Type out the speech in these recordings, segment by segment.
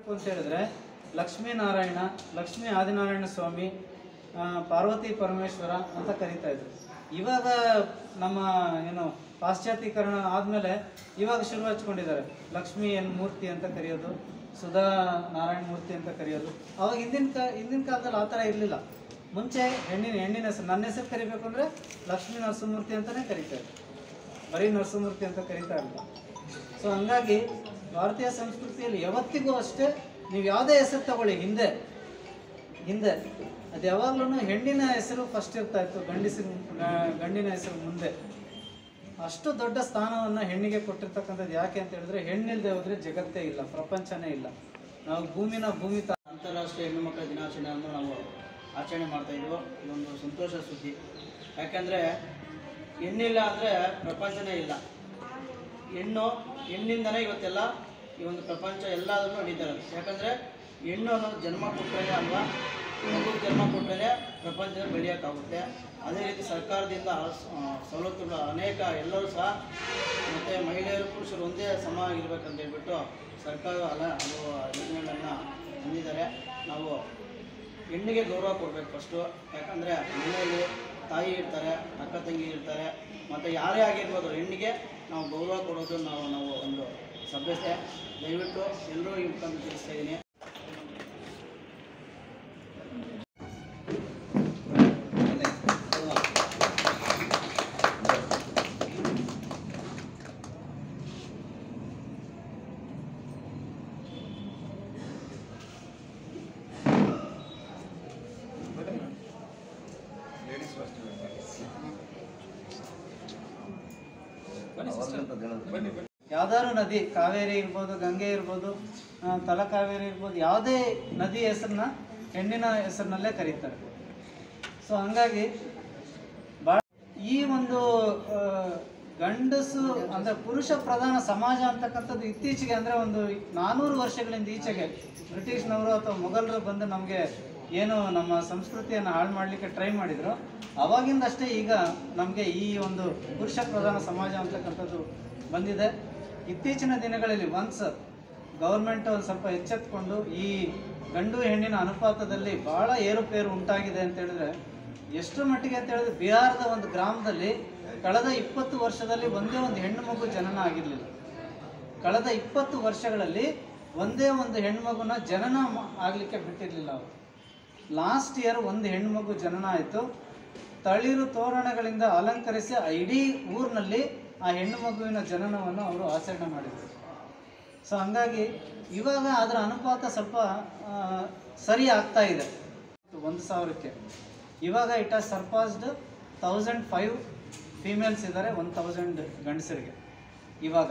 ಹೇಳಬೇಕು ಅಂತ ಹೇಳಿದ್ರೆ ಲಕ್ಷ್ಮೀನಾರಾಯಣ ಲಕ್ಷ್ಮೀ ಆದಿನಾರಾಯಣ ಸ್ವಾಮಿ ಆ, ಪಾರ್ವತಿ ಪರಮೇಶ್ವರ ಅಂತ ಕರೀತಾ ಇದ್ರು ಇವಾಗ ನಮ್ಮ ಏನು ಪಾಶ್ಚಾತ್ಯೀಕರಣ ಆದಮೇಲೆ ಇವಾಗ ಶುರು ಹಚ್ಕೊಂಡಿದ್ದಾರೆ ಲಕ್ಷ್ಮೀ ಎನ್ ಮೂರ್ತಿ ಅಂತ ಕರೆಯೋದು ಸುಧಾ ನಾರಾಯಣ ಮೂರ್ತಿ ಅಂತ ಕರೆಯೋದು ಅವಾಗ ಹಿಂದಿನ ಕಾ ಹಿಂದಿನ ಕಾಲದಲ್ಲಿ ಆ ಥರ ಇರಲಿಲ್ಲ ಮುಂಚೆ ಹೆಣ್ಣಿನ ಹೆಣ್ಣಿನ ಹೆಸರು ನನ್ನ ಹೆಸರು ಕರಿಬೇಕು ಅಂದರೆ ಲಕ್ಷ್ಮೀ ನರಸಿಂಹಮೂರ್ತಿ ಅಂತಲೇ ಕರೀತಾರೆ ಬರೀ ನರಸಿಂಹಮೂರ್ತಿ ಅಂತ ಕರೀತಾ ಇರಲಿಲ್ಲ ಸೊ ಹಂಗಾಗಿ ಭಾರತೀಯ ಸಂಸ್ಕೃತಿಯಲ್ಲಿ ಯಾವತ್ತಿಗೂ ಅಷ್ಟೇ ನೀವು ಯಾವುದೇ ಹೆಸರು ತಗೊಳ್ಳಿ ಹಿಂದೆ ಹಿಂದೆ ಅದು ಯಾವಾಗ್ಲೂ ಹೆಣ್ಣಿನ ಹೆಸರು ಫಸ್ಟ್ ಇರ್ತಾ ಇತ್ತು ಗಂಡಿಸಿನ ಗಂಡಿನ ಹೆಸರು ಮುಂದೆ ಅಷ್ಟು ದೊಡ್ಡ ಸ್ಥಾನವನ್ನು ಹೆಣ್ಣಿಗೆ ಕೊಟ್ಟಿರ್ತಕ್ಕಂಥದ್ದು ಯಾಕೆ ಅಂತ ಹೇಳಿದ್ರೆ ಹೆಣ್ಣಿಲ್ದೆ ಹೋದ್ರೆ ಜಗತ್ತೇ ಇಲ್ಲ ಪ್ರಪಂಚನೇ ಇಲ್ಲ ನಾವು ಭೂಮಿನ ಭೂಮಿ ತ ಅಂತಾರಾಷ್ಟ್ರೀಯ ಹೆಣ್ಣು ಮಕ್ಕಳ ದಿನಾಚರಣೆಯನ್ನು ನಾವು ಆಚರಣೆ ಮಾಡ್ತಾ ಇದ್ದೀವೋ ಇದೊಂದು ಸಂತೋಷ ಸುದ್ದಿ ಯಾಕಂದರೆ ಹೆಣ್ಣಿಲ್ಲ ಅಂದರೆ ಪ್ರಪಂಚನೇ ಇಲ್ಲ ಹೆಣ್ಣು ಹೆಣ್ಣಿಂದನೇ ಇವತ್ತೆಲ್ಲ ಈ ಒಂದು ಪ್ರಪಂಚ ಎಲ್ಲದನ್ನು ನಡೀತಾ ಇರೋದು ಯಾಕಂದರೆ ಹೆಣ್ಣು ಅನ್ನೋದು ಜನ್ಮ ಕೊಟ್ಟರೆ ಅಲ್ವಾ ಮಗು ಜನ್ಮ ಕೊಟ್ಟರೆ ಪ್ರಪಂಚದ ಬೆಳೆಯೋಕ್ಕಾಗುತ್ತೆ ಅದೇ ರೀತಿ ಸರ್ಕಾರದಿಂದ ಆ, ಸವಲತ್ತುಗಳು ಅನೇಕ ಎಲ್ಲರೂ ಸಹ ಮತ್ತು ಮಹಿಳೆಯರು ಪುರುಷರು ಒಂದೇ ಸಮ ಇರಬೇಕಂತ ಹೇಳ್ಬಿಟ್ಟು ಸರ್ಕಾರ ಹಲ ಹಲವು ಯೋಜನೆಗಳನ್ನು ತಂದಿದ್ದಾರೆ ನಾವು ಹೆಣ್ಣಿಗೆ ಗೌರವ ಕೊಡಬೇಕು ಫಸ್ಟು ಯಾಕಂದರೆ ಮನೆಯಲ್ಲಿ ತಾಯಿ ಇರ್ತಾರೆ ಅಕ್ಕ ತಂಗಿ ಇರ್ತಾರೆ ಮತ್ತು ಯಾರೇ ಆಗಿರ್ಬೋದು ಹೆಣ್ಣಿಗೆ ನಾವು ಗೌರವ ಕೊಡೋದು ನಾವು ನಾವು ಒಂದು ಸಭ್ಯತೆ ದಯವಿಟ್ಟು ಎಲ್ಲರೂ ಈ ಮುಖಾಂತರ ತಿಳಿಸ್ತಾ ಇದ್ದೀನಿ ಯಾವ್ದಾದ್ರು ನದಿ ಕಾವೇರಿ ಇರ್ಬೋದು ಗಂಗೆ ಇರ್ಬೋದು ಆ, ತಲಕಾವೇರಿ ಇರ್ಬೋದು ಯಾವುದೇ ನದಿ ಹೆಸರನ್ನ ಹೆಣ್ಣಿನ ಹೆಸರಿನಲ್ಲೇ ಕರೀತಾರೆ ಸೊ ಹಂಗಾಗಿ ಭಾಳ ಈ ಒಂದು ಆ, ಗಂಡಸು ಅಂದ್ರೆ ಪುರುಷ ಪ್ರಧಾನ ಸಮಾಜ ಅಂತಕ್ಕಂಥದ್ದು ಇತ್ತೀಚೆಗೆ ಅಂದ್ರೆ ಒಂದು ನಾನೂರು ವರ್ಷಗಳಿಂದ ಈಚೆಗೆ ಬ್ರಿಟಿಷ್ನವರು ಅಥವಾ ಮೊಘಲರು ಬಂದು ನಮಗೆ ಏನು ನಮ್ಮ ಸಂಸ್ಕೃತಿಯನ್ನು ಹಾಳು ಮಾಡಲಿಕ್ಕೆ ಟ್ರೈ ಮಾಡಿದ್ರು ಅವಾಗಿಂದಷ್ಟೇ ಈಗ ನಮಗೆ ಈ ಒಂದು ಪುರುಷ ಪ್ರಧಾನ ಸಮಾಜ ಅಂತಕ್ಕಂಥದ್ದು ಬಂದಿದೆ ಇತ್ತೀಚಿನ ದಿನಗಳಲ್ಲಿ ಒನ್ಸ್ ಗೌರ್ಮೆಂಟ್ ಒಂದು ಸ್ವಲ್ಪ ಎಚ್ಚೆತ್ಕೊಂಡು ಈ ಗಂಡು ಹೆಣ್ಣಿನ ಅನುಪಾತದಲ್ಲಿ ಬಹಳ ಏರುಪೇರು ಉಂಟಾಗಿದೆ ಅಂತ ಹೇಳಿದ್ರೆ ಎಷ್ಟು ಮಟ್ಟಿಗೆ ಅಂತ ಹೇಳಿದ್ರೆ ಬಿಹಾರದ ಒಂದು ಗ್ರಾಮದಲ್ಲಿ ಕಳೆದ ಇಪ್ಪತ್ತು ವರ್ಷದಲ್ಲಿ ಒಂದೇ ಒಂದು ಹೆಣ್ಣು ಮಗು ಜನನ ಆಗಿರಲಿಲ್ಲ ಕಳೆದ ಇಪ್ಪತ್ತು ವರ್ಷಗಳಲ್ಲಿ ಒಂದೇ ಒಂದು ಹೆಣ್ಣು ಮಗುನ ಜನನ ಮ- ಆಗ್ಲಿಕ್ಕೆ ಬಿಟ್ಟಿರಲಿಲ್ಲ ಅವರು ಲಾಸ್ಟ್ ಇಯರ್ ಒಂದು ಹೆಣ್ಣು ಮಗು ಜನನ ಆಯಿತು ತಳಿರು ತೋರಣಗಳಿಂದ ಅಲಂಕರಿಸಿ ಆ ಇಡೀ ಊರಿನಲ್ಲಿ ಆ ಹೆಣ್ಣು ಮಗುವಿನ ಜನನವನ್ನು ಅವರು ಆಚರಣೆ ಮಾಡಿದರು ಸೊ ಹಂಗಾಗಿ ಇವಾಗ ಅದರ ಅನುಪಾತ ಸ್ವಲ್ಪ ಆ, ಸರಿ ಆಗ್ತಾ ಇದೆ ಒಂದು ಸಾವಿರಕ್ಕೆ ಇವಾಗ it has surpassed thousand five females ಇದ್ದಾರೆ ಒನ್ ತೌಸಂಡ್ ಗಂಡಸರಿಗೆ ಇವಾಗ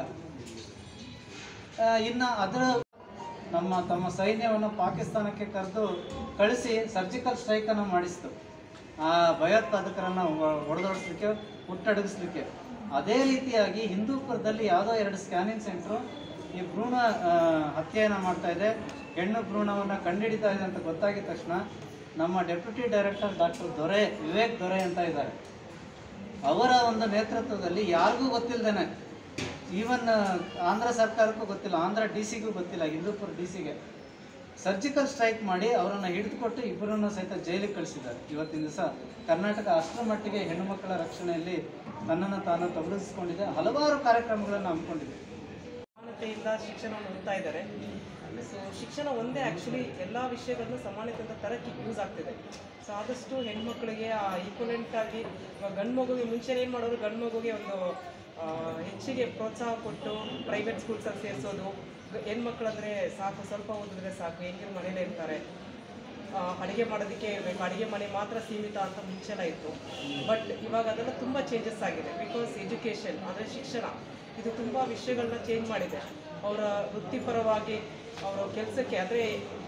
ಆ, ಇನ್ನು ಅದರ ನಮ್ಮ ತಮ್ಮ ಸೈನ್ಯವನ್ನು ಪಾಕಿಸ್ತಾನಕ್ಕೆ ಕರೆದು ಕಳಿಸಿ ಸರ್ಜಿಕಲ್ ಸ್ಟ್ರೈಕನ್ನು ಮಾಡಿಸ್ತು ಆ ಭಯೋತ್ಪಾದಕರನ್ನು ಹೊಡೆದೋಡಿಸ್ಲಿಕ್ಕೆ ಹುಟ್ಟಡಗಿಸ್ಲಿಕ್ಕೆ ಅದೇ ರೀತಿಯಾಗಿ ಹಿಂದೂಪುರದಲ್ಲಿ ಯಾವುದೋ ಎರಡು ಸ್ಕ್ಯಾನಿಂಗ್ ಸೆಂಟ್ರು ಈ ಭ್ರೂಣ ಆ, ಹತ್ಯೆಯನ್ನು ಮಾಡ್ತಾ ಇದೆ ಹೆಣ್ಣು ಭ್ರೂಣವನ್ನು ಕಂಡುಹಿಡಿತಾ ಇದೆ ಅಂತ ಗೊತ್ತಾಗಿದ ತಕ್ಷಣ ನಮ್ಮ ಡೆಪ್ಯೂಟಿ ಡೈರೆಕ್ಟರ್ ಡಾಕ್ಟರ್ ದೊರೆ ವಿವೇಕ್ ದೊರೆ ಅಂತ ಇದ್ದಾರೆ ಅವರ ಒಂದು ನೇತೃತ್ವದಲ್ಲಿ ಯಾರಿಗೂ ಗೊತ್ತಿಲ್ಲದೇನೆ ಈವನ್ ಆಂಧ್ರ ಸರ್ಕಾರಕ್ಕೂ ಗೊತ್ತಿಲ್ಲ ಆಂಧ್ರ ಡಿ ಸಿಗೂ ಗೊತ್ತಿಲ್ಲ ಹಿಂದೂಪುರ ಡಿ ಸಿಗೆ ಸರ್ಜಿಕಲ್ ಸ್ಟ್ರೈಕ್ ಮಾಡಿ ಅವರನ್ನು ಹಿಡಿದುಕೊಟ್ಟು ಇಬ್ಬರನ್ನು ಸಹಿತ ಜೈಲಿಗೆ ಕಳಿಸಿದ್ದಾರೆ ಇವತ್ತಿನ ದಿವಸ ಕರ್ನಾಟಕ ಅಷ್ಟರ ಮಟ್ಟಿಗೆ ಹೆಣ್ಣು ಮಕ್ಕಳ ರಕ್ಷಣೆಯಲ್ಲಿ ತನ್ನನ್ನು ತಾನು ತೊಡಗಿಸಿಕೊಂಡಿದೆ ಹಲವಾರು ಕಾರ್ಯಕ್ರಮಗಳನ್ನು ಹಮ್ಮಿಕೊಂಡಿದೆ ಸಮಾನತೆಯಿಂದ ಶಿಕ್ಷಣವನ್ನು ಓದ್ತಾ ಇದ್ದಾರೆ ಸೊ ಶಿಕ್ಷಣ ಒಂದೇ ಆ್ಯಕ್ಚುಲಿ ಎಲ್ಲ ವಿಷಯಗಳನ್ನು ಸಮಾನತೆಯಿಂದ ತರಕ್ಕೆ ಯೂಸ್ ಆಗ್ತಿದೆ ಸೊ ಆದಷ್ಟು ಹೆಣ್ಮಕ್ಳಿಗೆ ಆ ಈಕ್ವಲೆಂಟ್ ಆಗಿ ಇವಾಗ ಗಂಡು ಮಗುಗೆ ಮುಂಚೆ ಏನು ಮಾಡೋರು ಗಂಡು ಮಗುಗೆ ಒಂದು ಆ, ಹೆಚ್ಚಿಗೆ ಪ್ರೋತ್ಸಾಹ ಕೊಟ್ಟು ಪ್ರೈವೇಟ್ ಸ್ಕೂಲ್ಸಲ್ಲಿ ಸೇರಿಸೋದು ಹೆಣ್ಮಕ್ಳಂದ್ರೆ ಸಾಕು ಸ್ವಲ್ಪ ಓದಿದ್ರೆ ಸಾಕು ಹೆಂಗಿನ ಮನೇಲೇ ಇರ್ತಾರೆ ಅಡುಗೆ ಮಾಡೋದಕ್ಕೆ ಬೇಕು ಅಡುಗೆ ಮನೆ ಮಾತ್ರ ಸೀಮಿತ ಅಂತ ಮುಂಚೆಲ್ಲ ಇತ್ತು ಬಟ್ ಇವಾಗ ಅದೆಲ್ಲ ತುಂಬ ಚೇಂಜಸ್ ಆಗಿದೆ ಬಿಕಾಸ್ ಎಜುಕೇಷನ್ ಅಂದರೆ ಶಿಕ್ಷಣ ಇದು ತುಂಬ ವಿಷಯಗಳನ್ನ ಚೇಂಜ್ ಮಾಡಿದೆ ಅವರ ವೃತ್ತಿಪರವಾಗಿ ಅವರ ಕೆಲಸಕ್ಕೆ ಅಂದರೆ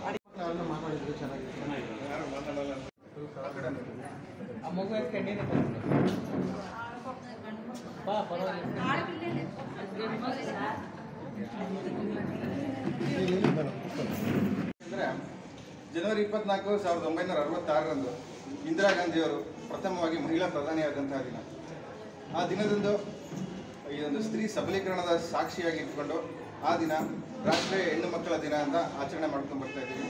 ಆ ಮಗು ಎತ್ಕೊಂಡು ನೀನೇ ಬಾ ಪರವಾಗಿಲ್ಲ ಅಂದರೆ ಜನವರಿ ಇಪ್ಪತ್ನಾಲ್ಕು ಸಾವಿರದ ಒಂಬೈನೂರ ಅರವತ್ತಾರರಂದು ಇಂದಿರಾ ಗಾಂಧಿಯವರು ಪ್ರಥಮವಾಗಿ ಮಹಿಳಾ ಪ್ರಧಾನಿಯಾದಂತಹ ದಿನ ಆ ದಿನದಂದು ಈ ಒಂದು ಸ್ತ್ರೀ ಸಬಲೀಕರಣದ ಸಾಕ್ಷಿಯಾಗಿ ಇಟ್ಕೊಂಡು ಆ ದಿನ ರಾಷ್ಟ್ರೀಯ ಹೆಣ್ಣು ಮಕ್ಕಳ ದಿನ ಅಂತ ಆಚರಣೆ ಮಾಡ್ಕೊಂಡು ಬರ್ತಾ ಇದ್ದೀವಿ